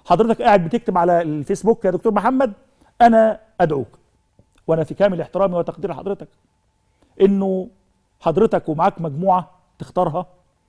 حضرتك قاعد بتكتب على الفيسبوك يا دكتور محمد انا ادعوك وانا في كامل احترامي وتقدير حضرتك انه حضرتك ومعاك مجموعه تختارها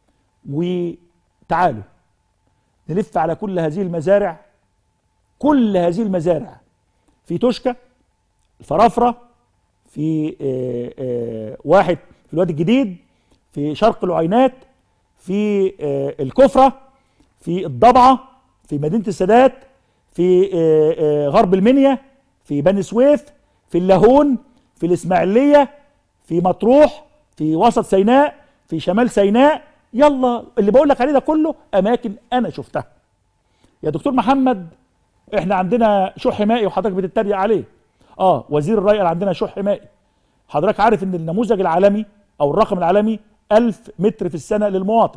وتعالوا نلف على كل هذه المزارع كل هذه المزارع في توشكا الفرافره في آه، آه، واحد في الوادي الجديد في شرق العينات في آه، الكفره في الضبعه في مدينه السادات في آه، آه، غرب المنيا في بني سويف في اللاهون في الاسماعيليه في مطروح في وسط سيناء في شمال سيناء يلا اللي بقول لك عليه ده كله اماكن انا شفتها يا دكتور محمد احنا عندنا شح مائي وحضرتك بتتريق عليه اه وزير الري قال عندنا شح مائي حضرتك عارف ان النموذج العالمي او الرقم العالمي 1000 متر في السنه للمواطن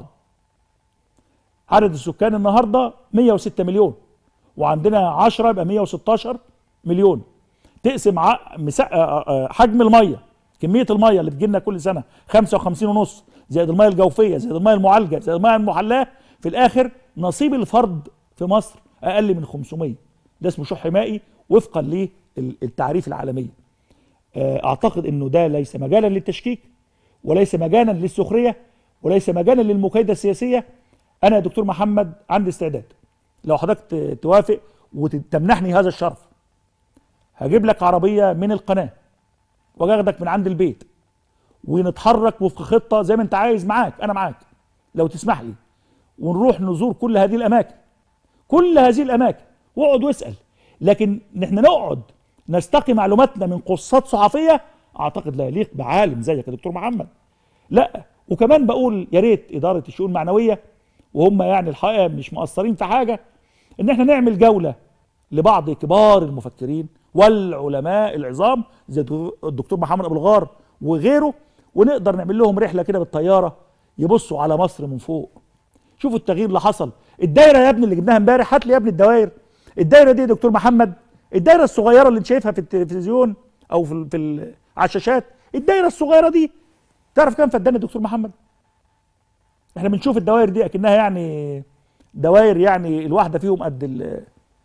عدد السكان النهارده 106 مليون وعندنا 10 يبقى 116 مليون تقسم ع... مسا... آه، آه، حجم الميه كميه الميه اللي بتجيلنا كل سنه 55 ونص زائد الميه الجوفيه زائد الميه المعالجه زائد الميه المحلاه في الاخر نصيب الفرد في مصر اقل من 500 ده اسمه شح مائي وفقا للتعريف العالميه آه، اعتقد انه ده ليس مجالا للتشكيك وليس مجالا للسخريه وليس مجالا للمكايده السياسيه انا يا دكتور محمد عندي استعداد لو حضرتك ت- توافق وتمنحني هذا الشرف هجيب لك عربيه من القناه واخدك من عند البيت ونتحرك وفق خطه زي ما انت عايز معاك انا معاك لو تسمح لي ونروح نزور كل هذه الاماكن كل هذه الاماكن واقعد واسال لكن نحن نقعد نستقي معلوماتنا من قصات صحفيه اعتقد لا يليق بعالم زيك يا دكتور محمد لا وكمان بقول يا ريت اداره الشؤون المعنويه وهم يعني الحقيقه مش مقصرين في حاجه ان احنا نعمل جوله لبعض كبار المفكرين والعلماء العظام زي الدكتور محمد ابو الغار وغيره ونقدر نعمل لهم رحله كده بالطياره يبصوا على مصر من فوق شوفوا التغيير اللي حصل الدايره يا ابني اللي جبناها امبارح هات لي يا ابني الدوائر الدايره دي يا دكتور محمد الدايره الصغيره اللي انت شايفها في التلفزيون او في ال- في ال- على الشاشات الدايره الصغيره دي تعرف كام فدان يا دكتور محمد احنا بنشوف الدوائر دي اكنها يعني دوائر يعني الواحده فيهم قد ال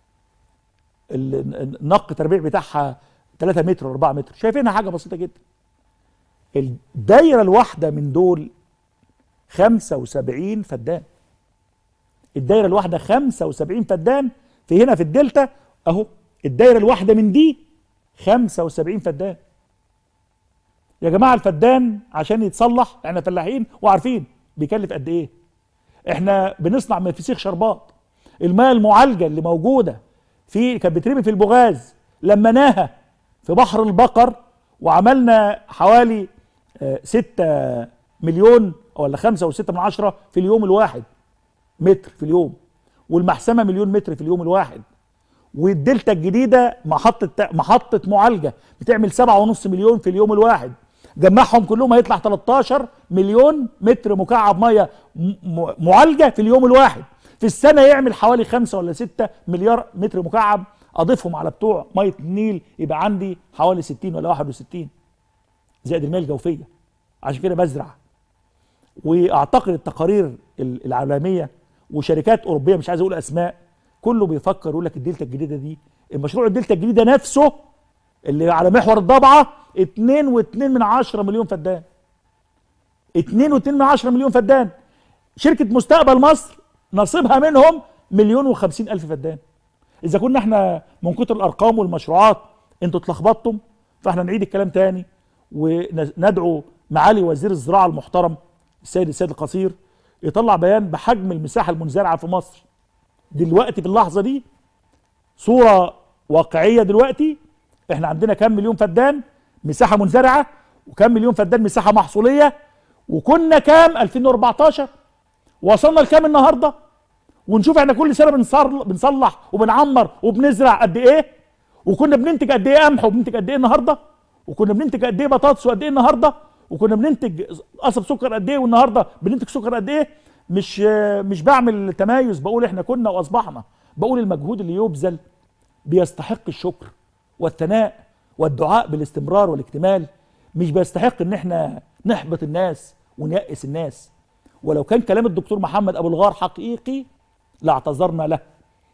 ال- النق التربيع بتاعها 3 متر و 4 متر شايفينها حاجه بسيطه جدا الدايره الواحده من دول 75 فدان الدايره الواحده 75 فدان في هنا في الدلتا اهو الدايره الواحده من دي 75 فدان يا جماعه الفدان عشان يتصلح احنا فلاحين وعارفين بيكلف قد ايه احنا بنصنع من الفسيخ شربات الماء المعالجه اللي موجوده في كانت بترمي في البغاز لمناها في بحر البقر وعملنا حوالي آه، ستة مليون ولا خمسة وستة من عشرة في اليوم الواحد متر في اليوم والمحسمة مليون متر في اليوم الواحد والدلتا الجديدة محطة محطة معالجة بتعمل سبعة ونص مليون في اليوم الواحد جمعهم كلهم هيطلع 13 مليون متر مكعب مية م- م- معالجة في اليوم الواحد في السنة يعمل حوالي خمسة ولا ستة مليار متر مكعب أضيفهم على بتوع مية النيل يبقى عندي حوالي 60 ولا 61 زائد المياه الجوفية عشان كده بزرع واعتقد التقارير ال- العالميه وشركات اوروبيه مش عايز اقول اسماء كله بيفكر يقول لك الدلتا الجديده دي المشروع الدلتا الجديده نفسه اللي على محور الضبعه 2.2 من عشرة مليون فدان 2.2 من عشرة مليون فدان شركه مستقبل مصر نصيبها منهم مليون وخمسين الف فدان اذا كنا احنا من كتر الارقام والمشروعات انتوا اتلخبطتم فاحنا نعيد الكلام تاني وندعو معالي وزير الزراعه المحترم السيد السيد القصير يطلع بيان بحجم المساحه المنزرعه في مصر دلوقتي في اللحظه دي صوره واقعيه دلوقتي احنا عندنا كام مليون فدان مساحه منزرعه وكام مليون فدان مساحه محصوليه وكنا كام 2014 وصلنا لكام النهارده ونشوف احنا كل سنه بنصر- بنصلح وبنعمر وبنزرع قد ايه وكنا بننتج قد ايه قمح وبننتج قد ايه النهارده وكنا بننتج قد ايه بطاطس وقد ايه النهارده وكنا بننتج قصب سكر قد ايه والنهارده بننتج سكر قد ايه مش مش بعمل تمايز بقول احنا كنا واصبحنا بقول المجهود اللي يبذل بيستحق الشكر والثناء والدعاء بالاستمرار والاكتمال مش بيستحق ان احنا نحبط الناس ونيأس الناس ولو كان كلام الدكتور محمد ابو الغار حقيقي لاعتذرنا له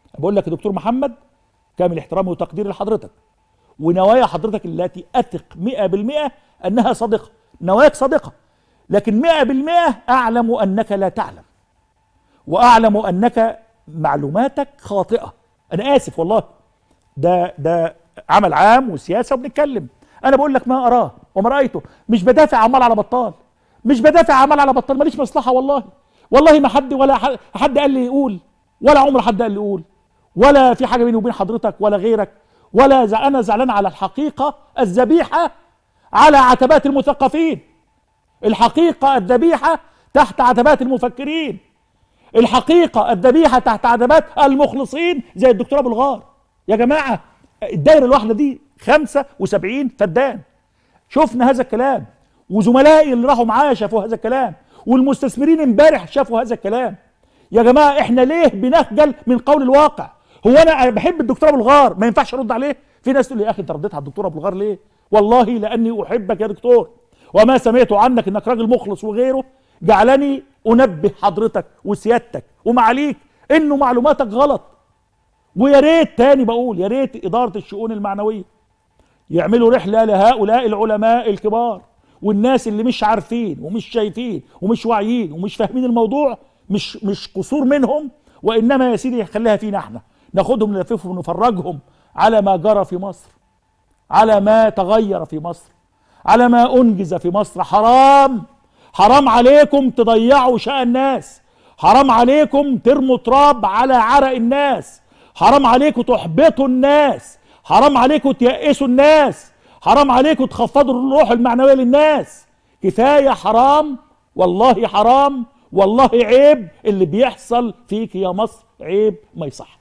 بقول لك يا دكتور محمد كامل احترامي وتقديري لحضرتك ونوايا حضرتك التي اثق 100% انها صادقه نواياك صادقه لكن 100% اعلم انك لا تعلم واعلم انك معلوماتك خاطئه انا اسف والله ده ده عمل عام وسياسه وبنتكلم انا بقول لك ما اراه وما رايته مش بدافع عمال على بطال مش بدافع عمال على بطال ماليش مصلحه والله والله ما حد ولا حد قال لي يقول ولا عمر حد قال لي يقول ولا في حاجه بيني وبين حضرتك ولا غيرك ولا زع انا زعلان على الحقيقه الذبيحه على عتبات المثقفين الحقيقه الذبيحه تحت عتبات المفكرين الحقيقه الذبيحه تحت عتبات المخلصين زي الدكتور ابو الغار يا جماعه الدايره الواحده دي 75 فدان شفنا هذا الكلام وزملائي اللي راحوا معايا شافوا هذا الكلام والمستثمرين امبارح شافوا هذا الكلام يا جماعه احنا ليه بنخجل من قول الواقع هو انا بحب الدكتور ابو الغار ما ينفعش ارد عليه في ناس تقول لي يا اخي انت رديت على الدكتور ابو الغار ليه والله لاني احبك يا دكتور وما سمعت عنك انك راجل مخلص وغيره جعلني انبه حضرتك وسيادتك ومعاليك انه معلوماتك غلط ويا ريت تاني بقول يا ريت اداره الشؤون المعنويه يعملوا رحله لهؤلاء العلماء الكبار والناس اللي مش عارفين ومش شايفين ومش واعيين ومش فاهمين الموضوع مش مش قصور منهم وانما يا سيدي خليها فينا احنا ناخدهم نلففهم ونفرجهم على ما جرى في مصر على ما تغير في مصر على ما انجز في مصر حرام حرام عليكم تضيعوا شأن الناس حرام عليكم ترموا تراب على عرق الناس حرام عليكم تحبطوا الناس حرام عليكم تيأسوا الناس حرام عليكم تخفضوا الروح المعنوية للناس كفاية حرام والله حرام والله عيب اللي بيحصل فيك يا مصر عيب ما يصح